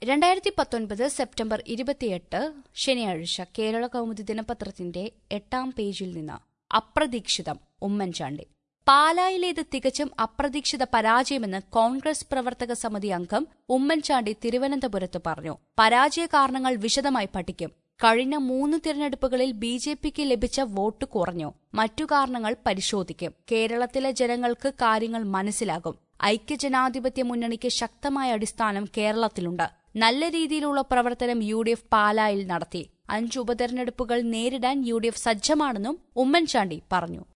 രണ്ടായിരത്തി പത്തൊൻപത് സെപ്റ്റംബർ ഇരുപത്തിയെട്ട് ശനിയാഴ്ച കേരള കൗമുദി ദിനപത്രത്തിന്റെ എട്ടാം പേജിൽ നിന്ന് അപ്രതീക്ഷിതം ഉമ്മൻചാണ്ടി പാലായിലേത് തികച്ചും അപ്രതീക്ഷിത പരാജയമെന്ന് കോൺഗ്രസ് പ്രവർത്തക സമിതി അംഗം ഉമ്മൻചാണ്ടി തിരുവനന്തപുരത്ത് പറഞ്ഞു പരാജയ കാരണങ്ങൾ വിശദമായി പഠിക്കും കഴിഞ്ഞ മൂന്ന് തിരഞ്ഞെടുപ്പുകളിൽ ബി ജെ പിക്ക് ലഭിച്ച വോട്ട് കുറഞ്ഞു മറ്റു കാരണങ്ങൾ പരിശോധിക്കും കേരളത്തിലെ ജനങ്ങൾക്ക് കാര്യങ്ങൾ മനസ്സിലാകും ഐക്യജനാധിപത്യ മുന്നണിക്ക് ശക്തമായ അടിസ്ഥാനം കേരളത്തിലുണ്ട് നല്ല രീതിയിലുള്ള പ്രവർത്തനം യു ഡി എഫ് പാലായിൽ നടത്തി അഞ്ച് ഉപതെരഞ്ഞെടുപ്പുകൾ നേരിടാൻ യു ഡി എഫ് സജ്ജമാണെന്നും ഉമ്മൻചാണ്ടി പറഞ്ഞു